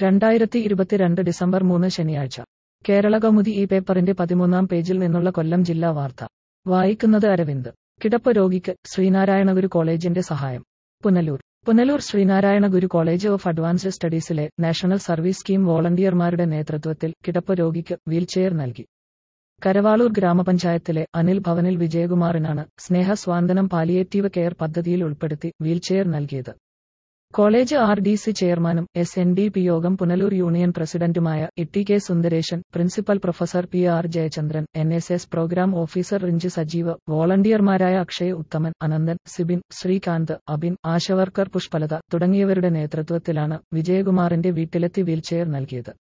രണ്ടായിരത്തി ഇരുപത്തിരണ്ട് ഡിസംബർ മൂന്ന് ശനിയാഴ്ച കേരള കൗമുദി ഈ പേപ്പറിന്റെ പതിമൂന്നാം പേജിൽ നിന്നുള്ള കൊല്ലം ജില്ലാ വാർത്ത വായിക്കുന്നത് അരവിന്ദ് കിടപ്പ് രോഗിക്ക് ശ്രീനാരായണ ഗുരു കോളേജിന്റെ സഹായം Punalur Punalur Sreenarayana Guru college of advanced സ്റ്റഡീസിലെ നാഷണൽ സർവീസ് സ്കീം വോളണ്ടിയർമാരുടെ നേതൃത്വത്തിൽ കിടപ്പ് രോഗിക്ക് വീൽചെയർ നൽകി കരവാളൂർ ഗ്രാമപഞ്ചായത്തിലെ അനിൽ ഭവനിൽ വിജയകുമാറിനാണ് സ്നേഹ സ്വാന്തനം പാലിയേറ്റീവ് കെയർ പദ്ധതിയിൽ ഉൾപ്പെടുത്തി വീൽചെയർ നൽകിയത് കോളേജ് ആർ ഡി സി ചെയർമാനും S N D P Yogam Punalur union പ്രസിഡന്റുമായ ഇട്ടി K Sundaresan principal professor P R Jayachandran N S S program officer റിഞ്ച് സജീവ് വോളണ്ടിയർമാരായ അക്ഷയ് ഉത്തമൻ അനന്തൻ സിബിൻ ശ്രീകാന്ത് അബിൻ ആശവർക്കർ പുഷ്പലത തുടങ്ങിയവരുടെ നേതൃത്വത്തിലാണ് വിജയകുമാറിന്റെ വീട്ടിലെത്തി വീൽചെയർ നൽകിയത്